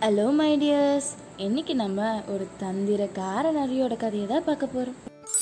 hello my tears இன்னைக்கு நம்ம ஒரு தந்திரக்கார நரியோட கதையை தான் பார்க்க போகிறோம்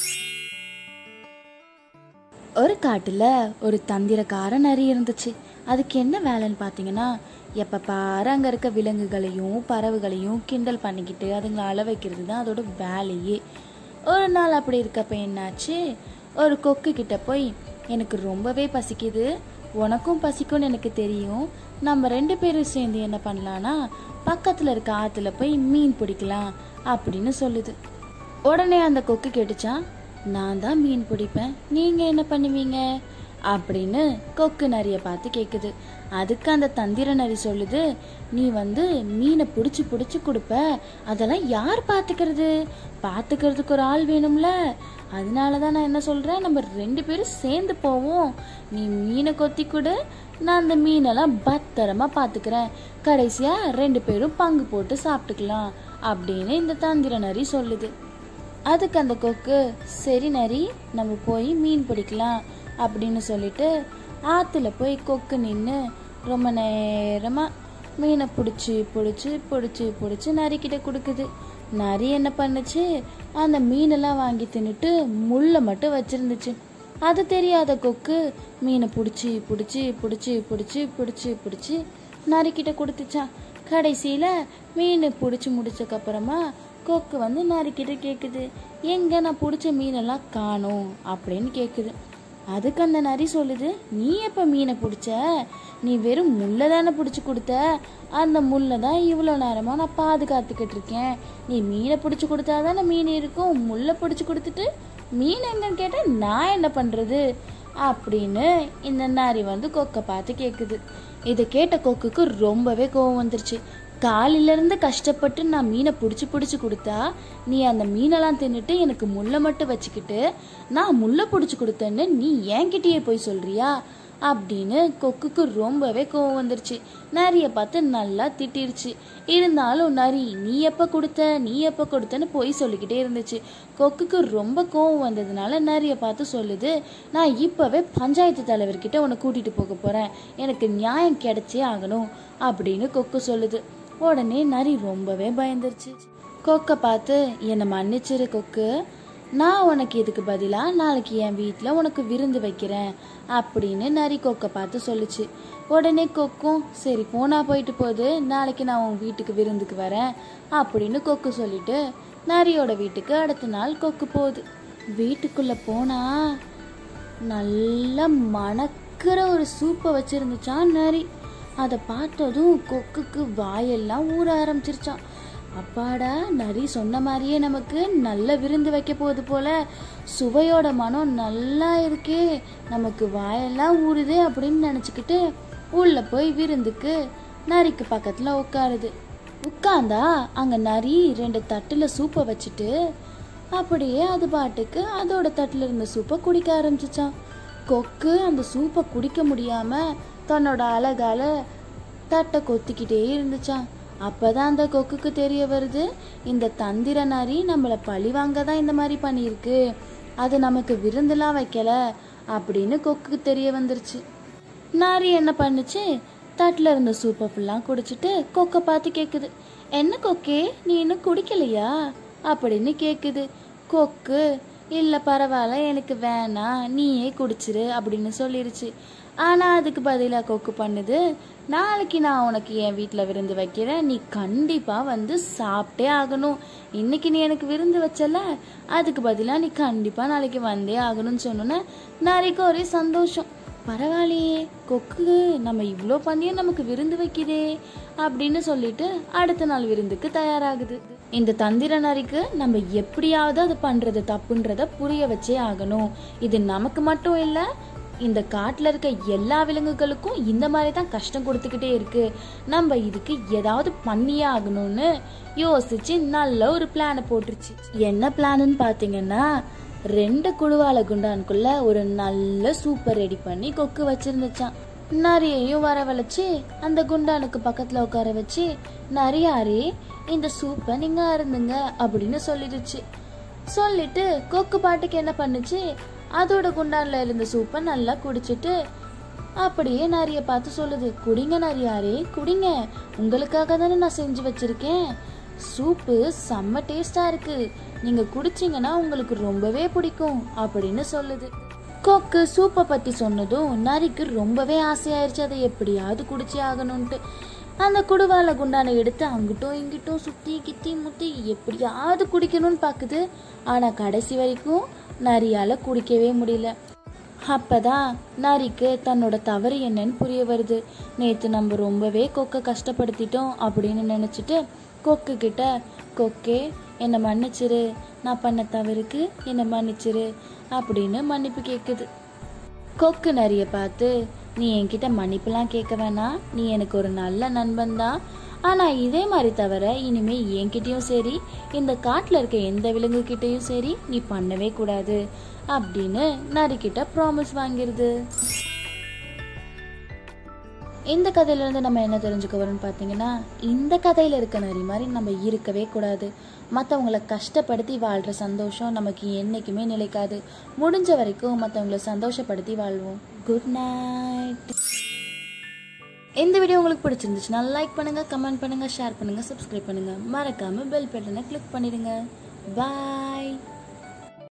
ஒரு காட்டில் ஒரு தந்திரக்கார நரி இருந்துச்சு அதுக்கு என்ன வேலைன்னு பார்த்தீங்கன்னா எப்போ பாரு அங்கே இருக்க விலங்குகளையும் பறவைகளையும் கிண்டல் பண்ணிக்கிட்டு அதுங்களை அள வைக்கிறது தான் அதோட வேலையே ஒரு நாள் அப்படி இருக்கப்ப என்னாச்சு ஒரு கொக்கு கிட்ட போய் எனக்கு ரொம்பவே பசிக்குது உனக்கும் பசிக்கும்னு எனக்கு தெரியும் நம்ம ரெண்டு பேரும் சேர்ந்து என்ன பண்ணலான்னா பக்கத்தில் இருக்க ஆற்றுல போய் மீன் பிடிக்கலாம் அப்படின்னு சொல்லுது உடனே அந்த கொக்கு கேட்டுச்சான் நான் தான் மீன் பிடிப்பேன் நீங்கள் என்ன பண்ணுவீங்க அப்படின்னு கொக்கு நரியை பார்த்து கேட்குது அதுக்கு அந்த தந்திர நரி சொல்லுது நீ வந்து மீனை பிடிச்சி பிடிச்சி கொடுப்ப அதெல்லாம் யார் பார்த்துக்கிறது பார்த்துக்கிறதுக்கு ஒரு ஆள் வேணும்ல அதனால தான் நான் என்ன சொல்கிறேன் நம்ம ரெண்டு பேரும் சேர்ந்து போவோம் நீ மீனை கொத்தி கொடு நான் அந்த மீனெல்லாம் பத்திரமா பார்த்துக்கிறேன் கடைசியாக ரெண்டு பேரும் பங்கு போட்டு சாப்பிட்டுக்கலாம் அப்படின்னு இந்த தந்திர நரி சொல்லுது அதுக்கு அந்த கொக்கு சரி நரி நம்ம போய் மீன் பிடிக்கலாம் அப்படின்னு சொல்லிட்டு ஆற்றுல போய் கொக்கு நின்று ரொம்ப நேரமாக மீனை பிடிச்சி பிடிச்சி பிடிச்சி பிடிச்சி நரிக்கிட்ட கொடுக்குது நரி என்ன பண்ணுச்சு அந்த மீனெல்லாம் வாங்கி தின்னுட்டு முள்ளை மட்டும் வச்சிருந்துச்சு அது தெரியாத கொக்கு மீனை பிடிச்சி பிடிச்சி பிடிச்சி பிடிச்சி பிடிச்சி பிடிச்சி நரிக்கிட்ட கொடுத்துச்சான் கடைசியில் மீன் பிடிச்சி முடிச்சக்கப்புறமா கொக்கு வந்து நரிக்கிட்ட கேட்குது எங்கே நான் பிடிச்ச மீனெல்லாம் காணோம் அப்படின்னு கேட்குது அதுக்கு அந்த நரி சொல்லுது நீ எப்போ மீனை பிடிச்ச நீ வெறும் முள்ளை தானே பிடிச்சி கொடுத்த அந்த முள்ளை தான் இவ்வளோ நேரமாக நான் பாதுகாத்துக்கிட்டு இருக்கேன் நீ மீனை பிடிச்சி கொடுத்தா தானே மீன் இருக்கும் முள்ளை பிடிச்சி கொடுத்துட்டு மீன் எங்கன்னு கேட்டால் நான் என்ன பண்ணுறது அப்படின்னு இந்த நரி வந்து கொக்கை பார்த்து கேட்குது இதை கேட்ட கொக்குக்கு ரொம்பவே கோவம் வந்துருச்சு காலிலிருந்து கஷ்டப்பட்டு நான் மீனை பிடிச்சி பிடிச்சி கொடுத்தா நீ அந்த மீனெல்லாம் தின்னுட்டு எனக்கு முள்ளை மட்டும் வச்சுக்கிட்டு நான் முள்ளை பிடிச்சி கொடுத்தேன்னு நீ என்கிட்டயே போய் சொல்றியா அப்படின்னு கொக்குக்கு ரொம்பவே கோவம் வந்துருச்சு நரியை பார்த்து நல்லா திட்டிருச்சு இருந்தாலும் நரி நீ எப்போ கொடுத்த நீ எப்போ கொடுத்தன்னு போய் சொல்லிக்கிட்டே இருந்துச்சு கொக்குக்கு ரொம்ப கோவம் வந்ததுனால நரியை பார்த்து சொல்லுது நான் இப்போவே பஞ்சாயத்து தலைவர்கிட்ட உன்னை கூட்டிகிட்டு போக போகிறேன் எனக்கு நியாயம் கிடைச்சே ஆகணும் அப்படின்னு கொக்கு சொல்லுது உடனே நரி ரொம்பவே பயந்துருச்சு கொக்கை பார்த்து என்னை மன்னிச்சிரு கொக்கு நான் உனக்கு இதுக்கு பதிலாக நாளைக்கு என் வீட்டில் உனக்கு விருந்து வைக்கிறேன் அப்படின்னு நரி கொக்கை பார்த்து சொல்லுச்சு உடனே கொக்கும் சரி போனா போயிட்டு போகுது நாளைக்கு நான் உன் வீட்டுக்கு விருந்துக்கு வரேன் அப்படின்னு கொக்கு சொல்லிட்டு நரியோட வீட்டுக்கு அடுத்த நாள் கொக்கு போகுது வீட்டுக்குள்ளே போனா நல்லா மணக்கிற ஒரு சூப்பை வச்சிருந்துச்சான் நரி அதை பார்த்ததும் கொக்குக்கு வாயெல்லாம் ஊற ஆரம்பிச்சிருச்சான் அப்பாடா நரி சொன்ன மாதிரியே நமக்கு நல்ல விருந்து வைக்க போகுது போல சுவையோட மனம் நல்லா இருக்கே நமக்கு வாயெல்லாம் ஊறுதே அப்படின்னு நினச்சிக்கிட்டு உள்ள போய் விருந்துக்கு நரிக்கு பக்கத்தில் உட்காருது உட்காந்தா அங்கே நரி ரெண்டு தட்டில் சூப்பை வச்சுட்டு அப்படியே அது பாட்டுக்கு அதோட தட்டில் இருந்த சூப்பை குடிக்க ஆரம்பிச்சிச்சான் கொக்கு அந்த சூப்பை குடிக்க முடியாம தன்னோட அழகால தட்டை கொத்திக்கிட்டே இருந்துச்சான் அப்பதான் அந்த கொக்குக்கு தெரிய வருது இந்த தந்திர நரி நம்மளை பழி வாங்க தான் இந்த மாதிரி பண்ணியிருக்கு அது நமக்கு விருந்துலாம் வைக்கல அப்படின்னு கொக்குக்கு தெரிய வந்துருச்சு நாரி என்ன பண்ணுச்சு தட்டில் இருந்த சூப்பை ஃபுல்லாக குடிச்சிட்டு கொக்கை பார்த்து கேட்குது என்ன கொக்கே நீ இன்னும் குடிக்கலையா அப்படின்னு கேட்குது கொக்கு இல்லை பரவாயில்ல எனக்கு வேணாம் நீயே குடிச்சிரு அப்படின்னு சொல்லிருச்சு ஆனால் அதுக்கு பதிலாக கொக்கு பண்ணுது நாளைக்கு நான் உனக்கு என் வீட்டில் விருந்து வைக்கிறேன் நீ கண்டிப்பாக வந்து சாப்பிட்டே ஆகணும் இன்னைக்கு நீ எனக்கு விருந்து வச்சல அதுக்கு பதிலாக நீ கண்டிப்பாக நாளைக்கு வந்தே ஆகணும்னு சொன்னோன்னே நரிக்கு ஒரே சந்தோஷம் பரவாயில்லையே கொக்கு நம்ம இவ்வளோ பண்ணியும் நமக்கு விருந்து வைக்குதே அப்படின்னு சொல்லிட்டு அடுத்த நாள் விருந்துக்கு தயாராகுது இந்த தந்திர நரிக்கு நம்ம எப்படியாவது அது பண்றது தப்புன்றத புரிய வச்சே ஆகணும் இது நமக்கு மட்டும் இல்லை இந்த காட்டில் இருக்க எல்லா விலங்குகளுக்கும் இந்த மாதிரி தான் கஷ்டம் கொடுத்துக்கிட்டே இருக்கு நம்ம இதுக்கு ஏதாவது பண்ணியே ஆகணும்னு யோசிச்சு நல்ல ஒரு பிளானை போட்டுருச்சு என்ன பிளான்னு பார்த்தீங்கன்னா ரெண்டு குழுவால குண்டானுக்குள்ள ஒரு நல்ல சூப்பர் ரெடி பண்ணி கொக்கு வச்சிருந்துச்சான் நரியையும் வரவழைச்சு அந்த குண்டானுக்கு பக்கத்துல உட்கார வச்சு நரியாரே இந்த சூப்பை நீங்க அருந்துங்க அப்படின்னு சொல்லிடுச்சு சொல்லிட்டு கொக்கு பாட்டுக்கு என்ன பண்ணுச்சு அதோட குண்டான்ல இருந்த சூப்பை நல்லா குடிச்சிட்டு அப்படியே நரிய பார்த்து சொல்லுது குடிங்க நரியாரே குடிங்க உங்களுக்காக தானே நான் செஞ்சு வச்சிருக்கேன் சூப்பு செம்ம டேஸ்டா இருக்கு நீங்க குடிச்சீங்கன்னா உங்களுக்கு ரொம்பவே பிடிக்கும் அப்படின்னு சொல்லுது கொக்கு சூப்பை பத்தி சொன்னதும் நரிக்கு ரொம்பவே ஆசையாயிருச்சு அதை எப்படியாவது குடிச்சே ஆகணும்ட்டு அந்த குடுவால குண்டானை எடுத்து அங்கிட்டும் இங்கிட்டும் சுத்தி கித்தி முத்தி எப்படியாவது குடிக்கணும்னு பாக்குது ஆனா கடைசி வரைக்கும் நரியால குடிக்கவே முடியல அப்பதான் நரிக்கு தன்னோட தவறு என்னன்னு புரிய வருது நேத்து நம்ம ரொம்பவே கொக்கை கஷ்டப்படுத்திட்டோம் அப்படின்னு நினைச்சிட்டு கொக்கு கிட்ட கொக்கே என்னை மன்னிச்சிரு நான் பண்ண தவறுக்கு என்னை மன்னிச்சிரு அப்படின்னு மன்னிப்பு கேட்குது கொக்கு நரிய பார்த்து நீ என்கிட்ட மன்னிப்புலாம் கேட்க வேணாம் நீ எனக்கு ஒரு நல்ல நண்பன் தான் ஆனா இதே மாதிரி தவிர இனிமே என்கிட்டயும் சரி இந்த காட்டுல இருக்க எந்த விலங்கு கிட்டயும் சரி நீ பண்ணவே கூடாது அப்படின்னு நரிக்கிட்ட ப்ராமிஸ் வாங்கிருது இந்த கதையில இருந்து நம்ம என்ன தெரிஞ்சுக்க வரோம்னு பார்த்தீங்கன்னா இந்த கதையில இருக்க நரி மாதிரி நம்ம இருக்கவே கூடாது மற்றவங்கள கஷ்டப்படுத்தி வாழ்ற சந்தோஷம் நமக்கு என்னைக்குமே நிலைக்காது முடிஞ்ச வரைக்கும் மற்றவங்கள சந்தோஷப்படுத்தி வாழ்வோம் குட் நைட் இந்த வீடியோ உங்களுக்கு பிடிச்சிருந்துச்சுன்னா லைக் பண்ணுங்க கமெண்ட் பண்ணுங்க ஷேர் பண்ணுங்க சப்ஸ்கிரைப் பண்ணுங்க மறக்காம பெல் பட்டனை கிளிக் பண்ணிடுங்க பாய்